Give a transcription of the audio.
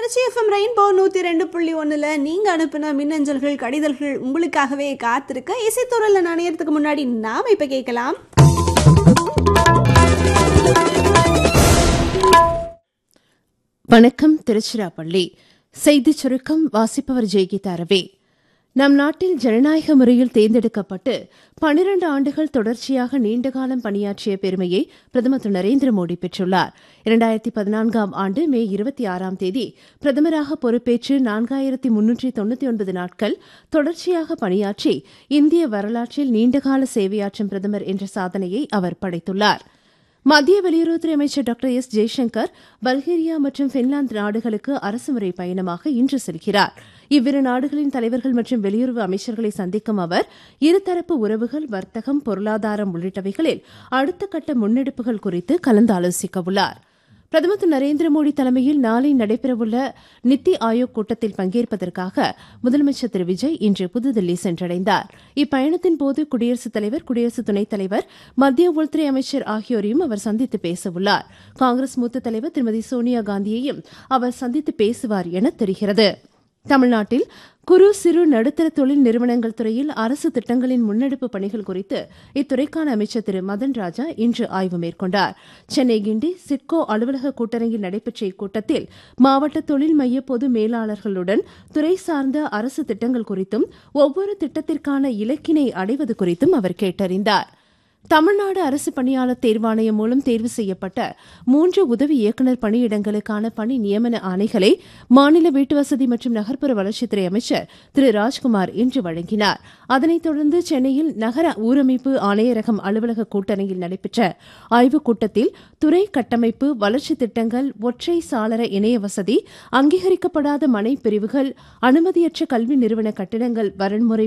Trichy FM rainbow நூற்றி ரெண்டு புள்ளி ஒன்றில் நீங்கள் அனுப்பின மின்னஞ்சல்கள் கடிதல்கள் உங்களுக்காகவே காத்திருக்க இசைத்துறையில் நனையறதுக்கு முன்னாடி நாம் இப்போ கேட்கலாம் வணக்கம் திருச்சிராப்பள்ளி செய்திச் சுருக்கம் வாசிப்பவர் ஜெய்கீதா ரவி நம் நாட்டில் ஜனநாயக முறையில் தேர்ந்தெடுக்கப்பட்டு பனிரண்டு ஆண்டுகள் தொடர்ச்சியாக நீண்டகாலம் பணியாற்றிய பெருமையை பிரதமர் திரு நரேந்திர மோடி பெற்றுள்ளார் இரண்டாயிரத்தி பதினான்காம் ஆண்டு மே இருபத்தி ஆறாம் தேதி பிரதமராக பொறுப்பேற்று நான்காயிரத்தி முன்னூற்றி தொண்ணூற்றி ஒன்பது நாட்கள் தொடர்ச்சியாக பணியாற்றி இந்திய வரலாற்றில் நீண்டகால சேவையாற்றும் பிரதமர் என்ற சாதனையை அவர் படைத்துள்ளார் மத்திய வெளியுறவுத்துறை அமைச்சர் டாக்டர் எஸ் ஜெய்சங்கர் பல்கேரியா மற்றும் பின்லாந்து நாடுகளுக்கு அரசுமுறை பயணமாக இன்று செல்கிறார் இவ்விரு நாடுகளின் தலைவர்கள் மற்றும் வெளியுறவு அமைச்சர்களை சந்திக்கும் அவர் இருதரப்பு உறவுகள் வர்த்தகம் பொருளாதாரம் உள்ளிட்டவைகளில் அடுத்த கட்ட முன்னெடுப்புகள் குறித்து கலந்தாலோசிக்க உள்ளார் பிரதமர் திரு நரேந்திர மோடி தலைமையில் நாளை நடைபெறவுள்ள நித்தி ஆயோக் கூட்டத்தில் பங்கேற்பதற்காக முதலமைச்சர் திரு விஜய் இன்று புதுதில்லி சென்றடைந்தார் இப்பயணத்தின் போது குடியரசுத் தலைவர் குடியரசு துணைத் தலைவர் மத்திய உள்துறை அமைச்சர் ஆகியோரையும் அவர் சந்தித்து பேசவுள்ளார் காங்கிரஸ் மூத்த தலைவர் திருமதி சோனியா காந்தியையும் அவர் சந்தித்து பேசுவார் என தெரிகிறது தமிழ்நாட்டில் குறு சிறு நடுத்தர தொழில் நிறுவனங்கள் துறையில் அரசு திட்டங்களின் முன்னெடுப்பு பணிகள் குறித்து இத்துறைக்கான அமைச்சர் திரு மதன் ராஜா இன்று ஆய்வு மேற்கொண்டார் சென்னை கிண்டி சிட்கோ அலுவலக கூட்டரங்கில் நடைபெற்ற இக்கூட்டத்தில் மாவட்ட தொழில் மைய பொது மேலாளர்களுடன் துறை சார்ந்த அரசு திட்டங்கள் குறித்தும் ஒவ்வொரு திட்டத்திற்கான இலக்கினை அடைவது குறித்தும் அவர் கேட்டறிந்தார் தமிழ்நாடு அரசு பணியாளர் தேர்வாணையம் மூலம் தேர்வு செய்யப்பட்ட மூன்று உதவி இயக்குநர் பணியிடங்களுக்கான பணி நியமன ஆணைகளை மாநில வீட்டுவசதி மற்றும் நகர்ப்புற வளர்ச்சித்துறை அமைச்சர் திரு ராஜ்குமார் இன்று வழங்கினார் அதனைத் தொடர்ந்து சென்னையில் நகர ஊரமைப்பு ஆணையரகம் அலுவலக கூட்டரங்கில் நடைபெற்ற ஆய்வுக் கூட்டத்தில் துறை கட்டமைப்பு வளர்ச்சித் திட்டங்கள் ஒற்றை சாளர இணைய வசதி அங்கீகரிக்கப்படாத மனை பிரிவுகள் அனுமதியற்ற கல்வி நிறுவன கட்டிடங்கள் வரன்முறை